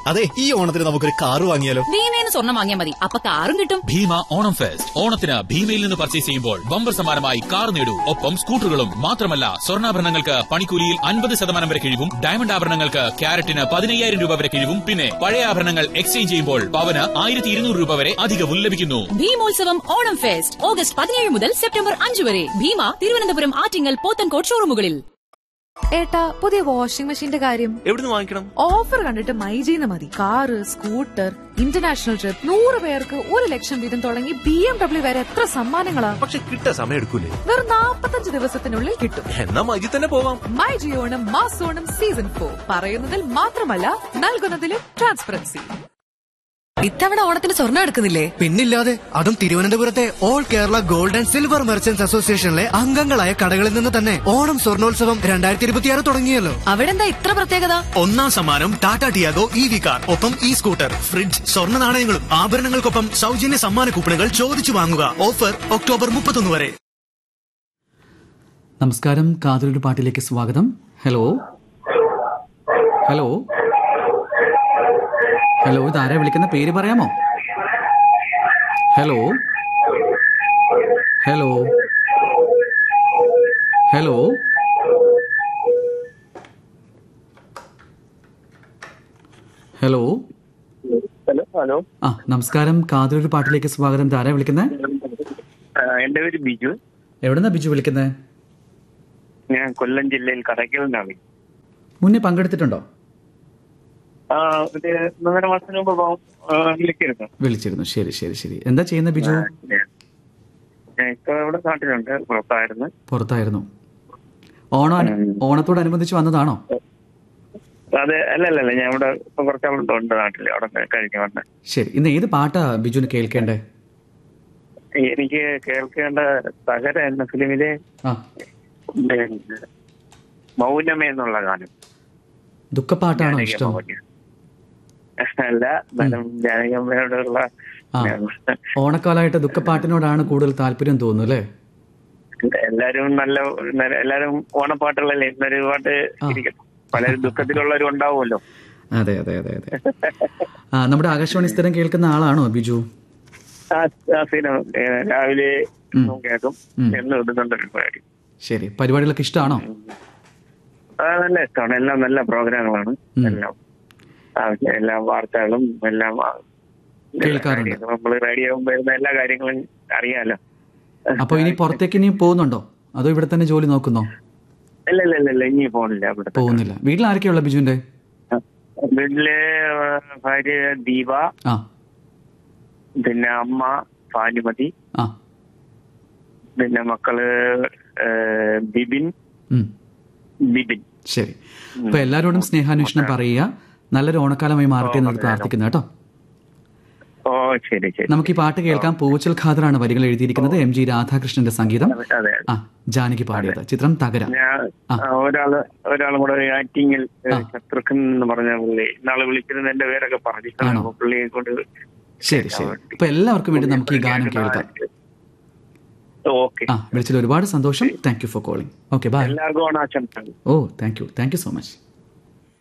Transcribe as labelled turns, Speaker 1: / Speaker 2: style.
Speaker 1: അതെ ഈ ഓണത്തിന് നമുക്കൊരു കാറ് വാങ്ങിയാലോ
Speaker 2: ഭീമേന്ന് സ്വർണം വാങ്ങിയാൽ മതി അപ്പൊ കാറും കിട്ടും
Speaker 3: ഭീമ ഓണം ഫെസ്റ്റ് ഓണത്തിന് ഭീമയിൽ നിന്ന് പർച്ചേസ് ചെയ്യുമ്പോൾ ബമ്പർ സമ്മാനമായി കാർ നേടൂ ഒപ്പം സ്കൂട്ടറുകളും മാത്രമല്ല സ്വർണ്ണാഭരണങ്ങൾക്ക് പണിക്കൂലിയിൽ അൻപത് ശതമാനം വരെ കിഴിവും ഡയമണ്ട് ആഭരണങ്ങൾക്ക് ക്യാരറ്റിന് പതിനയ്യായിരം രൂപ വരെ കിഴിവും പിന്നെ പഴയ ആഭരണങ്ങൾ എക്സ്ചേഞ്ച് ചെയ്യുമ്പോൾ പവന് ആയിരത്തി ഇരുന്നൂറ് രൂപ വരെ അധികവും ലഭിക്കുന്നു
Speaker 2: ഭീമോത്സവം ഓണം ഫെസ്റ്റ് ഓഗസ്റ്റ് പതിനേഴ് മുതൽ സെപ്റ്റംബർ അഞ്ച് വരെ ഭീമ തിരുവനന്തപുരം ആറ്റിങ്ങൽ പോത്തൻകോട് ഷോറൂമുകളിൽ
Speaker 4: ഏട്ടാ പുതിയ വാഷിംഗ് മെഷീന്റെ കാര്യം
Speaker 5: എവിടുന്ന് വാങ്ങിക്കണം
Speaker 4: ഓഫർ കണ്ടിട്ട് മൈജീന്ന് മതി കാറ് സ്കൂട്ടർ ഇന്റർനാഷണൽ ട്രിപ്പ് നൂറ് പേർക്ക് ഒരു ലക്ഷം വീതം തുടങ്ങി ബി എം ഡബ്ല്യു വരെ എത്ര സമ്മാനങ്ങളാ
Speaker 5: പക്ഷെ കിട്ടാൻ സമയം എടുക്കൂലേ
Speaker 4: വെറും നാപ്പത്തഞ്ച് ദിവസത്തിനുള്ളിൽ കിട്ടും
Speaker 5: എന്നാ മജി തന്നെ പോവാം
Speaker 4: മൈ ജിയോണം മാസോണം സീസൺ ഫോർ പറയുന്നതിൽ മാത്രമല്ല നൽകുന്നതിലും ട്രാൻസ്പെറൻസി
Speaker 6: ഇത്തവണ ഓണത്തിന് സ്വർണ്ണം എടുക്കുന്നില്ലേ
Speaker 7: പിന്നില്ലാതെ അതും തിരുവനന്തപുരത്തെ all Kerala gold and silver merchants അസോസിയേഷനിലെ അംഗങ്ങളായ കടകളിൽ നിന്ന് തന്നെ ഓണം സ്വർണോത്സവം രണ്ടായിരത്തി ഇരുപത്തിയാറ് തുടങ്ങിയല്ലോ
Speaker 6: അവിടെ എന്താ ഇത്ര പ്രത്യേകത
Speaker 7: ഒന്നാം സമ്മാനം Tata Tiago E V car ഒപ്പം ഇ സ്കൂട്ടർ ഫ്രിഡ്ജ് സ്വർണ്ണ നാണയങ്ങളും ആഭരണങ്ങൾക്കൊപ്പം സൗജന്യ സമ്മാന കൂപ്പണുകൾ ചോദിച്ചു വാങ്ങുക ഓഫർ ഒക്ടോബർ മുപ്പത്തൊന്ന് വരെ
Speaker 8: നമസ്കാരം കാതലൊരു പാട്ടിലേക്ക് സ്വാഗതം ഹലോ ഹലോ ഹലോ ഇതാരാ വിളിക്കുന്ന പേര് പറയാമോ hello hello hello hello
Speaker 9: hello hello
Speaker 8: ആ നമസ്കാരം കാതലൊരു പാട്ടിലേക്ക് സ്വാഗതം ഇതാരാ വിളിക്കുന്നത്
Speaker 9: ആ, എന്റെ പേര് ബിജു
Speaker 8: എവിടുന്നാ ബിജു വിളിക്കുന്നത്
Speaker 9: ഞാൻ കൊല്ലം ജില്ലയിൽ കടയ്ക്കൽ നിന്നാണ്
Speaker 8: മുന്നേ പങ്കെടുത്തിട്ടുണ്ടോ
Speaker 9: ആ ഒരു മൂന്നര മാസത്തിന് മുമ്പ് പോ- ആ, വിളിച്ചിരുന്നു
Speaker 8: വിളിച്ചിരുന്നു ശരി ശരി ശരി എന്താ ചെയ്യുന്ന ബിജു
Speaker 9: ഞാൻ ഞാൻ ഇപ്പൊ ഇവിടെ നാട്ടിലുണ്ട് പുറത്തായിരുന്നു
Speaker 8: പുറത്തായിരുന്നു ഓണം അനു- ഓണത്തോടനുബന്ധിച്ച് വന്നതാണോ
Speaker 9: അതെ അല്ല അല്ല അല്ല ഞാൻ ഇവിടെ ഇപ്പൊ കുറച്ചാളുണ്ട് ഉണ്ട് നാട്ടിൽ അവിടെ കഴിഞ്ഞു വന്ന്
Speaker 8: ശരി ഇന്ന് ഏത് പാട്ടാ ബിജുന് കേൾക്കേണ്ടേ
Speaker 9: എനിക്ക് കേൾക്കേണ്ട തകര എന്ന ഫിലിമിലെ
Speaker 8: ആ
Speaker 9: പിന്നെ മൗനമേ എന്നുള്ള ഗാനം
Speaker 8: ദുഃഖപ്പാട്ടാണോ
Speaker 9: ജാനകി
Speaker 8: ഇഷ്ടം
Speaker 9: അമ്മ അല്ല എന്നാലും ജാനകമ്മയോടുള്ള
Speaker 8: ആ ഓണക്കാലമായിട്ട് ദുഃഖപ്പാട്ടിനോടാണ് കൂടുതൽ താല്പര്യം തോന്നുന്നു അല്ലേ
Speaker 9: എല്ലാരും നല്ല നല്ല- എല്ലാരും ഓണപ്പാട്ടുകളല്ലേ ഇന്നൊരു പാട്ട് ഇരിക്കും പല ദുഃഖത്തിലുള്ളവരും ഉണ്ടാവുമല്ലോ
Speaker 8: അതെ അതെ അതെ അതെ ആ നമ്മുടെ ആകാശവാണി സ്ഥിരം കേൾക്കുന്ന ആളാണോ ബിജു
Speaker 9: ആ ആ സിനിമ ഏ, രാവിലെ
Speaker 8: ഉം.
Speaker 9: കേൾക്കും
Speaker 8: ഉം.
Speaker 9: എന്ന് ഇടുന്നുണ്ട് ഒരു പരിപാടി
Speaker 8: ശരി പരിപാടികളൊക്കെ ഇഷ്ടമാണോ
Speaker 9: ആ നല്ല ഇഷ്ടമാണ് എല്ലാം നല്ല പ്രോഗ്രാമുകളാണ്
Speaker 8: ഉം.
Speaker 9: എല്ലാം ആവശ്യം എല്ലാ വാർത്തകളും എല്ലാം ആ, എല്ലാ
Speaker 8: കേൾക്കാറുണ്ട്.
Speaker 9: കാര്യങ്ങളും നമ്മള് റേഡിയോ വരുന്ന എല്ലാ കാര്യങ്ങളും അറിയാലോ
Speaker 8: അപ്പൊ ഇനി പുറത്തേക്ക് ഇനി പോകുന്നുണ്ടോ അതോ ഇവിടെ തന്നെ ജോലി നോക്കുന്നോ
Speaker 9: ഇല്ല ഇല്ല ഇല്ല ഇല്ല ഇനി പോണില്ല ഇവിടെ
Speaker 8: പോകുന്നില്ല വീട്ടിൽ ആരൊക്കെയുള്ള ബിജുവിന്റെ
Speaker 9: വീട്ടില് ആ, ഭാര്യ ദീപ
Speaker 8: ആ
Speaker 9: പിന്നെ അമ്മ ഭാനുമതി
Speaker 8: ആ
Speaker 9: പിന്നെ മക്കള് ഏ, ബിബിൻ
Speaker 8: ഉം
Speaker 9: ബിബിൻ
Speaker 8: ശരി അപ്പൊ എല്ലാരോടും സ്നേഹാന്വേഷണം പറയുക നല്ലൊരു ഓണക്കാലമായി മാറട്ടെ എന്ന് പ്രാർത്ഥിക്കുന്നു കേട്ടോ
Speaker 9: ഓ ശരി ശരി
Speaker 8: നമുക്ക് ഈ പാട്ട് കേൾക്കാം പൂച്ചൽ ഖാദറാണ് വരികൾ എഴുതിയിരിക്കുന്നത് എം ജി രാധാകൃഷ്ണന്റെ സംഗീതം
Speaker 9: അതെ
Speaker 8: ആ ജാനകി പാടിയത് ചിത്രം തകര
Speaker 9: ഞാൻ
Speaker 8: ആ.
Speaker 9: ആ, ഒരാള് ഒരാളും കൂടെ ഒരു ആക്ടിങ്ങിൽ ശത്രുഘ്ൻ എന്ന് പറഞ്ഞ പുള്ളി നാളെ വിളിക്കുന്നത് എന്റെ പേരൊക്കെ പറഞ്ഞു
Speaker 8: ആണോ?
Speaker 9: അപ്പൊ പുള്ളിയെ കൊണ്ട്
Speaker 8: ശരി ശരി അപ്പൊ എല്ലാവർക്കും വേണ്ടി നമുക്ക് ഈ ഗാനം കേൾക്കാം
Speaker 9: ഓക്കെ
Speaker 8: ആ വിളിച്ചതിൽ ഒരുപാട് സന്തോഷം thank you for calling okay bye
Speaker 9: എല്ലാവർക്കും ഓണാശംസകൾ
Speaker 8: ഓ thank you thank you so much